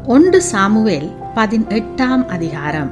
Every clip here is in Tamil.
ஒன்று சாமுவேல் பதினெட்டாம் அதிகாரம்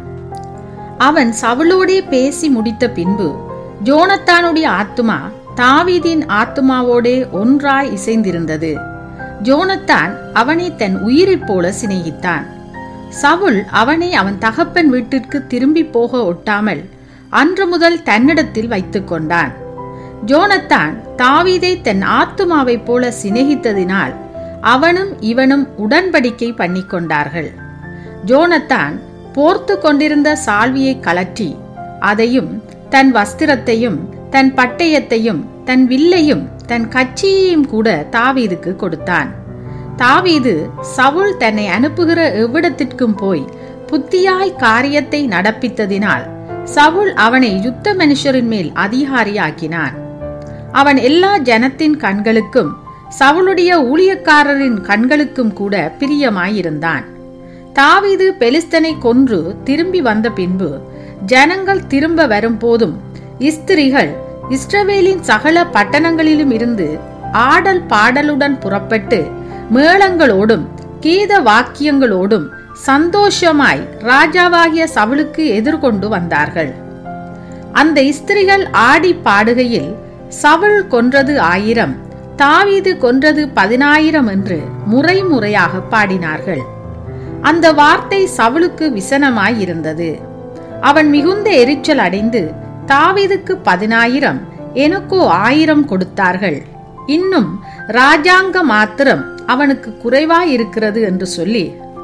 அவன் சவுளோடே பேசி முடித்த பின்பு ஜோனத்தானுடைய ஆத்துமா தாவீதின் ஆத்துமாவோடே ஒன்றாய் இசைந்திருந்தது ஜோனத்தான் அவனை தன் உயிரைப் போல சிநேகித்தான் சவுல் அவனை அவன் தகப்பன் வீட்டிற்கு திரும்பி போக ஒட்டாமல் அன்று முதல் தன்னிடத்தில் வைத்துக் கொண்டான் ஜோனத்தான் தாவீதை தன் ஆத்துமாவைப் போல சிநேகித்ததினால் அவனும் இவனும் உடன்படிக்கை பண்ணிக்கொண்டார்கள் ஜோனத்தான் போர்த்து கொண்டிருந்த சால்வியை கலற்றி அதையும் தன் வஸ்திரத்தையும் தன் பட்டயத்தையும் தன் வில்லையும் தன் கட்சியையும் கூட தாவீதுக்கு கொடுத்தான் தாவீது சவுல் தன்னை அனுப்புகிற எவ்விடத்திற்கும் போய் புத்தியாய் காரியத்தை நடப்பித்ததினால் சவுல் அவனை யுத்த மனுஷரின் மேல் அதிகாரியாக்கினான் அவன் எல்லா ஜனத்தின் கண்களுக்கும் சவுளுடைய ஊழியக்காரரின் கண்களுக்கும் கூட பிரியமாயிருந்தான் தாவீது பெலிஸ்தனை கொன்று திரும்பி வந்த பின்பு ஜனங்கள் திரும்ப வரும்போதும் இஸ்திரிகள் இஸ்ரவேலின் சகல பட்டணங்களிலும் இருந்து ஆடல் பாடலுடன் புறப்பட்டு மேளங்களோடும் கீத வாக்கியங்களோடும் சந்தோஷமாய் ராஜாவாகிய சவுளுக்கு எதிர்கொண்டு வந்தார்கள் அந்த இஸ்திரிகள் ஆடி பாடுகையில் சவுல் கொன்றது ஆயிரம் தாவீது கொன்றது பதினாயிரம் என்று முறை முறையாக பாடினார்கள் அந்த வார்த்தை சவுலுக்கு விசனமாய் இருந்தது அவன் மிகுந்த எரிச்சல் அடைந்து தாவீதுக்கு பதினாயிரம் எனக்கோ ஆயிரம் கொடுத்தார்கள் இன்னும் ராஜாங்க மாத்திரம் அவனுக்கு குறைவாயிருக்கிறது என்று சொல்லி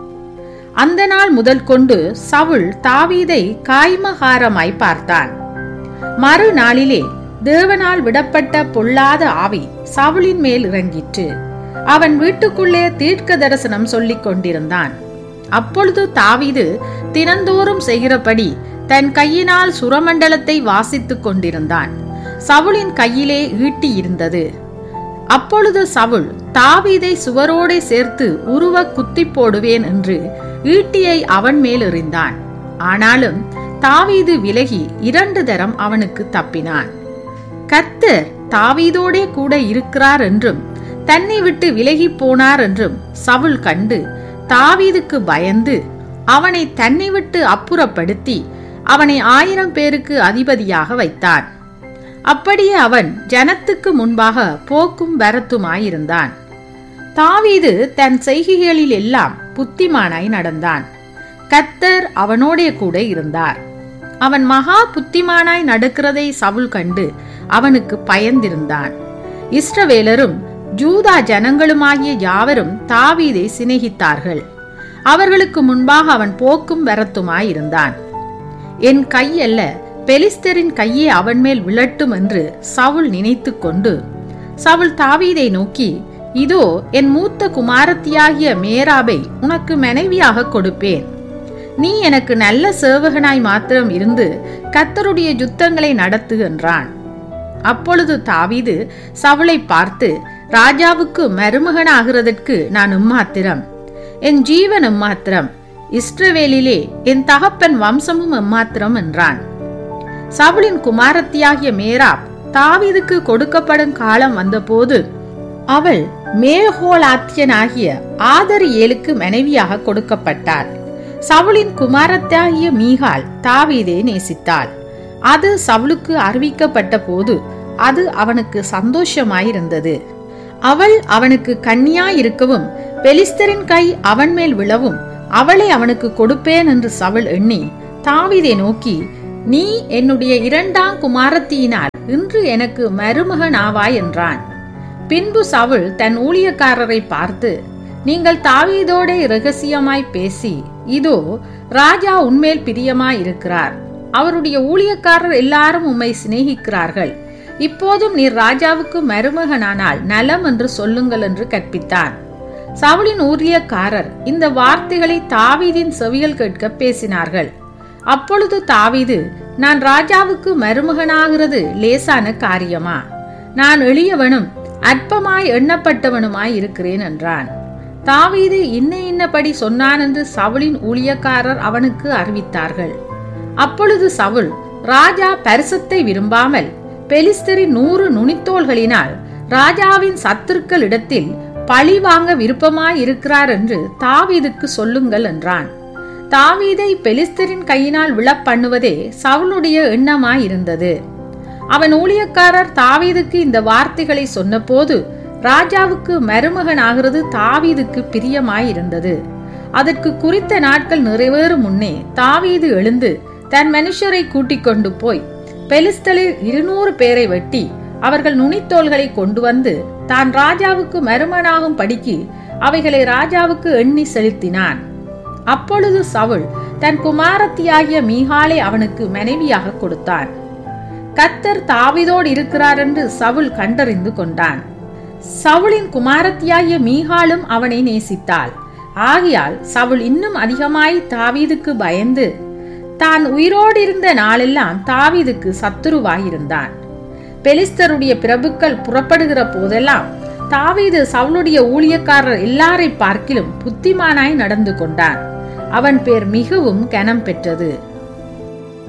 அந்த நாள் முதல் கொண்டு சவுல் தாவீதை காய்மகாரமாய் பார்த்தான் மறுநாளிலே தேவனால் விடப்பட்ட பொல்லாத ஆவி சவுளின் மேல் இறங்கிற்று அவன் வீட்டுக்குள்ளே தீர்க்க தரிசனம் சொல்லிக் கொண்டிருந்தான் அப்பொழுது தாவீது தினந்தோறும் செய்கிறபடி தன் கையினால் சுரமண்டலத்தை வாசித்துக் கொண்டிருந்தான் சவுளின் கையிலே ஈட்டி இருந்தது அப்பொழுது சவுல் தாவீதை சுவரோடே சேர்த்து உருவ குத்தி போடுவேன் என்று ஈட்டியை அவன் மேல் எறிந்தான் ஆனாலும் தாவீது விலகி இரண்டு தரம் அவனுக்கு தப்பினான் கர்த்தர் தாவீதோடே கூட இருக்கிறார் என்றும் தன்னை விட்டு விலகி போனார் என்றும் சவுல் கண்டு தாவீதுக்கு பயந்து அவனை தன்னை விட்டு அப்புறப்படுத்தி அவனை ஆயிரம் பேருக்கு அதிபதியாக வைத்தான் அப்படியே அவன் ஜனத்துக்கு முன்பாக போக்கும் வரத்துமாயிருந்தான் தாவீது தன் செய்கைகளில் எல்லாம் புத்திமானாய் நடந்தான் கத்தர் அவனோடே கூட இருந்தார் அவன் மகா புத்திமானாய் நடக்கிறதை சவுல் கண்டு அவனுக்கு பயந்திருந்தான் இஸ்ரவேலரும் ஜூதா ஜனங்களுமாகிய யாவரும் தாவீதை சிநேகித்தார்கள் அவர்களுக்கு முன்பாக அவன் போக்கும் வரத்துமாயிருந்தான் என் கையல்ல பெலிஸ்தரின் கையே அவன் மேல் விழட்டும் என்று சவுல் நினைத்து கொண்டு சவுல் தாவீதை நோக்கி இதோ என் மூத்த குமாரத்தியாகிய மேராபை உனக்கு மனைவியாக கொடுப்பேன் நீ எனக்கு நல்ல சேவகனாய் மாத்திரம் இருந்து கத்தருடைய யுத்தங்களை நடத்து என்றான் அப்பொழுது தாவீது சவுளை பார்த்து ராஜாவுக்கு மருமகனாகிறதற்கு நான் எம்மாத்திரம் என் ஜீவன் எம்மாத்திரம் இஸ்ரவேலிலே என் தகப்பன் வம்சமும் எம்மாத்திரம் என்றான் சவுளின் குமாரத்தியாகிய மேராப் தாவீதுக்கு கொடுக்கப்படும் காலம் வந்தபோது அவள் மேல்கோலாத்தியனாகிய ஆதரியேலுக்கு மனைவியாக கொடுக்கப்பட்டாள் சவுளின் குமாரத்தாகிய மீகால் தாவீதை நேசித்தாள் அது சவுளுக்கு அறிவிக்கப்பட்ட போது அது அவனுக்கு சந்தோஷமாயிருந்தது அவள் அவனுக்கு கன்னியாயிருக்கவும் பெலிஸ்தரின் கை அவன் மேல் விழவும் அவளை அவனுக்கு கொடுப்பேன் என்று சவுள் எண்ணி தாவீதை நோக்கி நீ என்னுடைய இரண்டாம் குமாரத்தியினால் இன்று எனக்கு மருமகன் ஆவாய் என்றான் பின்பு சவுள் தன் ஊழியக்காரரை பார்த்து நீங்கள் தாவீதோட இரகசியமாய் பேசி இதோ ராஜா உன்மேல் பிரியமாய் இருக்கிறார் அவருடைய ஊழியக்காரர் எல்லாரும் உம்மை சிநேகிக்கிறார்கள் இப்போதும் நீர் ராஜாவுக்கு மருமகனானால் நலம் என்று சொல்லுங்கள் என்று கற்பித்தான் சவுளின் ஊழியக்காரர் இந்த வார்த்தைகளை தாவீதின் செவிகள் கேட்க பேசினார்கள் அப்பொழுது தாவீது நான் ராஜாவுக்கு மருமகனாகிறது லேசான காரியமா நான் எளியவனும் அற்பமாய் எண்ணப்பட்டவனுமாய் இருக்கிறேன் என்றான் தாவீது இன்ன இன்னபடி சொன்னான் என்று சவுளின் ஊழியக்காரர் அவனுக்கு அறிவித்தார்கள் அப்பொழுது சவுல் ராஜா பரிசத்தை விரும்பாமல் பெலிஸ்தரின் நூறு நுனித்தோள்களினால் ராஜாவின் சத்துருக்கள் இடத்தில் பழி வாங்க விருப்பமாய் இருக்கிறார் என்று தாவீதுக்கு சொல்லுங்கள் என்றான் தாவீதை பெலிஸ்தரின் கையினால் விழப் பண்ணுவதே சவுளுடைய எண்ணமாய் இருந்தது அவன் ஊழியக்காரர் தாவீதுக்கு இந்த வார்த்தைகளை சொன்னபோது ராஜாவுக்கு மருமகன் ஆகிறது தாவீதுக்கு பிரியமாய் இருந்தது அதற்கு குறித்த நாட்கள் நிறைவேறும் முன்னே தாவீது எழுந்து தன் மனுஷரை கூட்டிக் கொண்டு போய் பெலிஸ்தலில் இருநூறு பேரை வெட்டி அவர்கள் நுனித்தோள்களை கொண்டு வந்து தான் ராஜாவுக்கு மருமனாகும் படிக்கு அவைகளை ராஜாவுக்கு எண்ணி செலுத்தினான் அப்பொழுது சவுல் தன் குமாரத்தியாகிய மீகாலை அவனுக்கு மனைவியாக கொடுத்தான் கத்தர் தாவிதோடு இருக்கிறார் என்று சவுல் கண்டறிந்து கொண்டான் சவுலின் குமாரத்தியாகிய மீகாலும் அவனை நேசித்தாள் ஆகையால் சவுல் இன்னும் அதிகமாய் தாவீதுக்கு பயந்து தான் உயிரோடு இருந்த நாளெல்லாம் தாவீதுக்கு சத்துருவாயிருந்தான் பெலிஸ்தருடைய பிரபுக்கள் புறப்படுகிற போதெல்லாம் தாவீது சவுளுடைய ஊழியக்காரர் எல்லாரை பார்க்கிலும் புத்திமானாய் நடந்து கொண்டான் அவன் பேர் மிகவும் கனம் பெற்றது